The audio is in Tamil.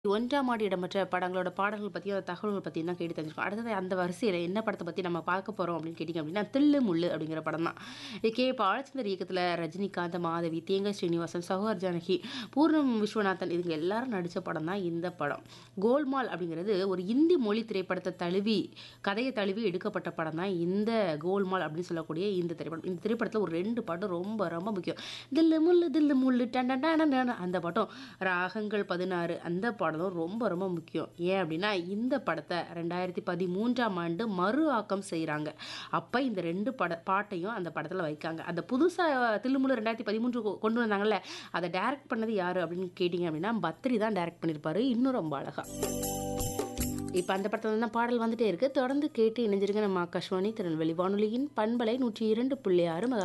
ஒன்றாம் ஆண்டு இடம்பெற்ற படங்களோட பாடல்கள் பற்றியும் அந்த தகவல்கள் பற்றியும் தான் கேட்டு தெரிஞ்சுக்கணும் அடுத்தது அந்த வரிசையில் என்ன படத்தை பற்றி நம்ம பார்க்க போகிறோம் அப்படின்னு கேட்டிங்க அப்படின்னா தில்லு முள்ளு அப்படிங்கிற படம் தான் கே பாலச்சந்தர் இயக்கத்தில் ரஜினிகாந்த் மாதவி தேங்காய் ஸ்ரீனிவாசன் சௌஹர் ஜானகி பூர்ணம் விஸ்வநாதன் இதுங்க எல்லாரும் நடித்த படம் தான் இந்த படம் கோல்மால் அப்படிங்கிறது ஒரு இந்தி மொழி திரைப்படத்தை தழுவி கதையை தழுவி எடுக்கப்பட்ட படம் தான் இந்த கோல்மால் அப்படின்னு சொல்லக்கூடிய இந்த திரைப்படம் இந்த திரைப்படத்தில் ஒரு ரெண்டு பாட்டும் ரொம்ப ரொம்ப முக்கியம் தில்லு முள்ளு தில்லு முள்ளு டன் டன் டன் டன் அந்த பாட்டும் ராகங்கள் பதினாறு அந்த பாடலும் ரொம்ப ரொம்ப முக்கியம் ஏன் அப்படின்னா இந்த படத்தை ரெண்டாயிரத்தி பதிமூன்றாம் ஆண்டு மறு ஆக்கம் செய்கிறாங்க அப்போ இந்த ரெண்டு பட பாட்டையும் அந்த படத்தில் வைக்காங்க அந்த புதுசாக தில்லுமுள்ளு ரெண்டாயிரத்தி பதிமூன்று கொ- கொண்டு வந்தாங்கல்ல அதை டைரக்ட் பண்ணது யார் அப்படின்னு கேட்டிங்க அப்படின்னா பத்ரி தான் டைரக்ட் பண்ணியிருப்பாரு இன்னும் ரொம்ப அழகா இப்போ அந்த படத்தில் தான் பாடல் வந்துட்டே இருக்கு தொடர்ந்து கேட்டு இணைஞ்சிருங்க நம்ம ஆகாஷ்வாணி திருநெல்வேலி வானொலியின் பண்பலை நூற்றி இரண்டு புள்ளி ஆறு